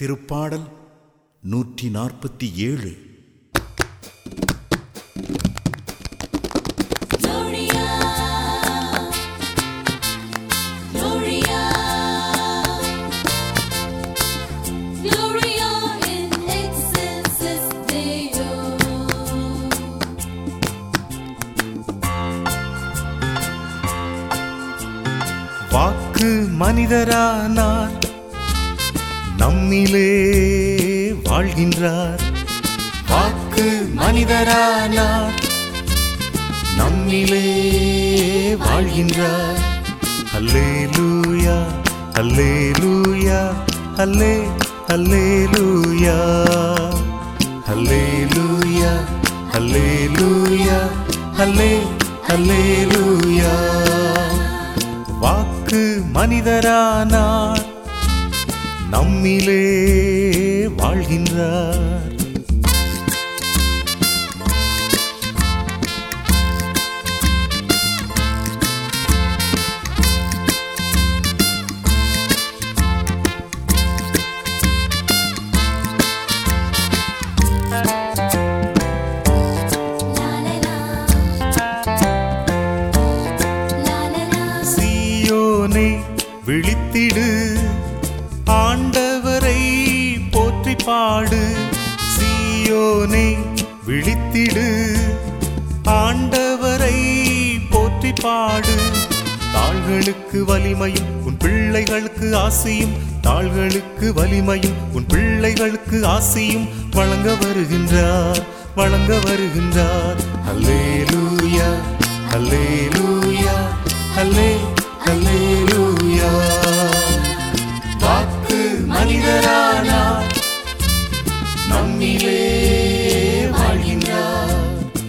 திருப்பாடல் நூற்றி நாற்பத்தி ஏழு Gloria, Gloria, Gloria in excelsis Deo. வாக்கு மனிதரானார் நம்மிலே வாழ்கின்றார் வாக்கு மனிதரானார் நம்மிலே வாழ்கின்றார் அல்லேலூயா அல்லேலூயா அல்லே அல்லேலூயா அல்லேலூயா அல்லேலூயா அல்லே அல்லேலூயா வாக்கு மனிதரானார் நம்மிலே வாழ்கின்றார் La la la, la la la. சீயோனை விழித்திடு ஆண்டவரை போற்றி பாடு சீயோனை விழித்திடு ஆண்டவரை போற்றி பாடு தாள்களுக்கு வலிமையும் உன் பிள்ளைகளுக்கு ஆசையும் தாள்களுக்கு வலிமையும் உன் பிள்ளைகளுக்கு ஆசையும் வழங்க வருகின்றார் வழங்க வருகின்றார் அல்லேலூயா அல்லேலூயா அல்லே அல்லேலூயா வாக்கு மனிதரானார் நம்மிலே வாழ்கின்றார்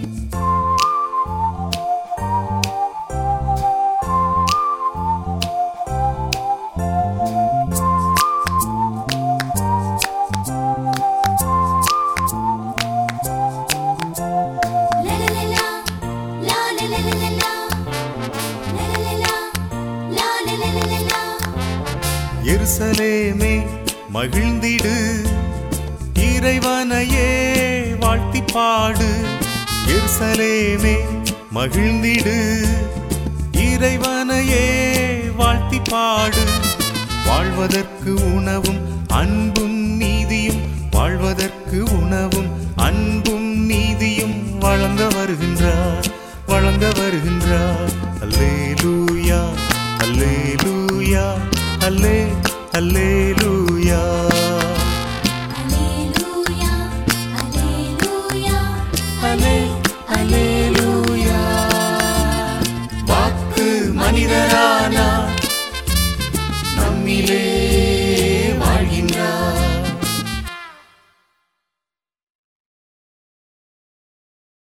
La la la la, la la la la la la, la la la la, la la la la la la. எருசலேமே மகிழ்ந்திடு இறைவனையே வாழ்த்தி பாடு எருசலேமே மகிழ்ந்திடு இறைவனையே வாழ்த்தி பாடு வாழ்வதற்கு உணவும் அன்பும் நீதியும் வாழ்வதற்கு உணவும் அன்பும் நீதியும் வழங்க வருகின்றார் வழங்க வருகின்றார் அல்லேலூயா அல்லேலூயா அல்லே அல்லேலூயா Alleluia, Alleluia, அல்லே அல்லேலூயா வாக்கு மனிதரானார் நம்மிலே